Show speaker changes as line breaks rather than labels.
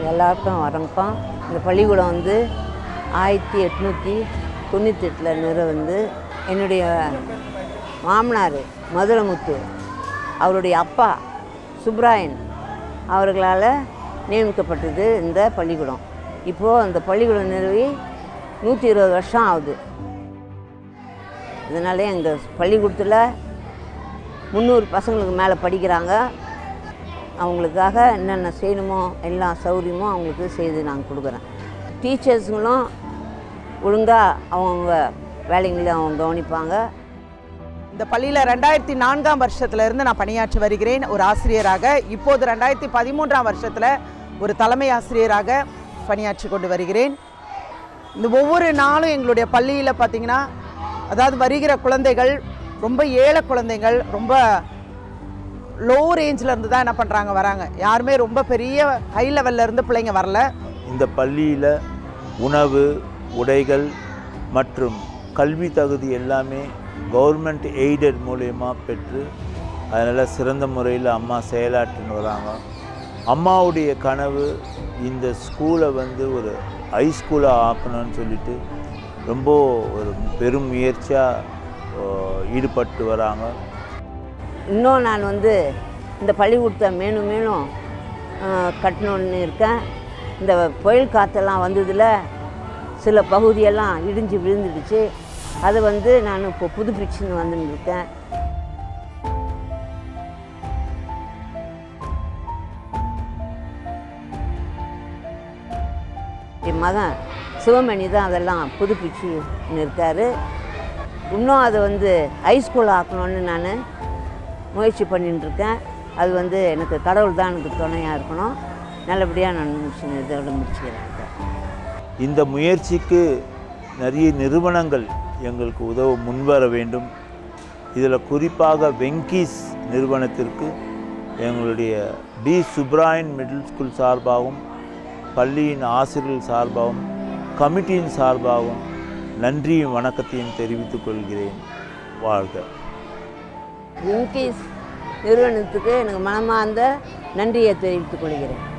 எல்லாருக்கும் வணக்கம் இந்த பள்ளிக்கூடம் வந்து ஆயிரத்தி எட்நூற்றி தொண்ணூத்தெட்டில் நிற வந்து என்னுடைய மாமனார் மதுரமுத்து அவருடைய அப்பா சுப்ராயன் அவர்களால் நியமிக்கப்பட்டது இந்த பள்ளிக்கூடம் இப்போது அந்த பள்ளிக்கூடம் நிறுவி நூற்றி இருபது வருஷம் ஆகுது இதனால எங்கள் பள்ளிக்கூடத்தில் முந்நூறு பசங்களுக்கு மேலே படிக்கிறாங்க அவங்களுக்காக என்னென்ன செய்யணுமோ எல்லா சௌகரியமும் அவங்களுக்கு செய்து நாங்கள் கொடுக்குறேன் டீச்சர்ஸுங்களும் ஒழுங்காக அவங்க வேலைங்களை அவங்க கவனிப்பாங்க
இந்த பள்ளியில் ரெண்டாயிரத்தி நான்காம் வருஷத்துல இருந்து நான் பணியாற்றி வருகிறேன் ஒரு ஆசிரியராக இப்போது ரெண்டாயிரத்தி பதிமூன்றாம் வருஷத்தில் ஒரு தலைமை ஆசிரியராக பணியாற்றி கொண்டு வருகிறேன் இந்த ஒவ்வொரு நாளும் எங்களுடைய பள்ளியில் பார்த்தீங்கன்னா அதாவது வருகிற குழந்தைகள் ரொம்ப ஏழை குழந்தைகள் ரொம்ப லோ ரேஞ்சில் இருந்து தான் என்ன பண்ணுறாங்க வராங்க யாருமே ரொம்ப பெரிய ஹை லெவல்ல இருந்து பிள்ளைங்க வரல
இந்த பள்ளியில் உணவு உடைகள் மற்றும் கல்வி தகுதி எல்லாமே கவர்மெண்ட் எய்டட் மூலயமா பெற்று அதனால் சிறந்த முறையில் அம்மா செயலாற்றின்னு வராங்க அம்மாவுடைய கனவு இந்த ஸ்கூலை வந்து ஒரு ஹை ஸ்கூலாக ஆக்கணும்னு சொல்லிட்டு ரொம்ப ஒரு பெரும் முயற்சியாக ஈடுபட்டு வராங்க
இன்னும் நான் வந்து இந்த பள்ளிக்கூடத்தை மேலும் மேலும் ஆஹ், கட்டணும்னு இருக்கேன் இந்த புயல் காற்றெல்லாம் வந்ததில் சில பகுதியெல்லாம் இடிஞ்சு விழுந்துடுச்சு அதை வந்து நான் இப்போ புதுப்பிச்சுன்னு வந்துன்னு இருக்கேன் என் மகன் சிவமணி தான் அதெல்லாம் புதுப்பிச்சுன்னு இருக்காரு இன்னும் அதை வந்து ஹைஸ்கூல் ஆக்கணும்னு நான் முயற்சி பண்ணிட்டு இருக்கேன் அது வந்து எனக்கு கடவுள் தான் எனக்கு துணையாக இருக்கணும் நல்லபடியாக நான் முடிச்சு இதோட முடிச்சுக்கிறேன்
இந்த முயற்சிக்கு நிறைய நிறுவனங்கள் எங்களுக்கு உதவ முன்வர வேண்டும் இதில் குறிப்பாக வெங்கீஸ் நிறுவனத்திற்கு எங்களுடைய டி சுப்ராயன் மிடில் ஸ்கூல் சார்பாகவும் பள்ளியின் ஆசிரியர்கள் சார்பாகவும் கமிட்டியின் சார்பாகவும் நன்றியும் வணக்கத்தையும் தெரிவித்துக் கொள்கிறேன் வாழ்க
இன்கேஸ் நிறுவனத்துக்கு எனக்கு மனமார்ந்த நன்றியை தெரிவித்துக் கொள்கிறேன்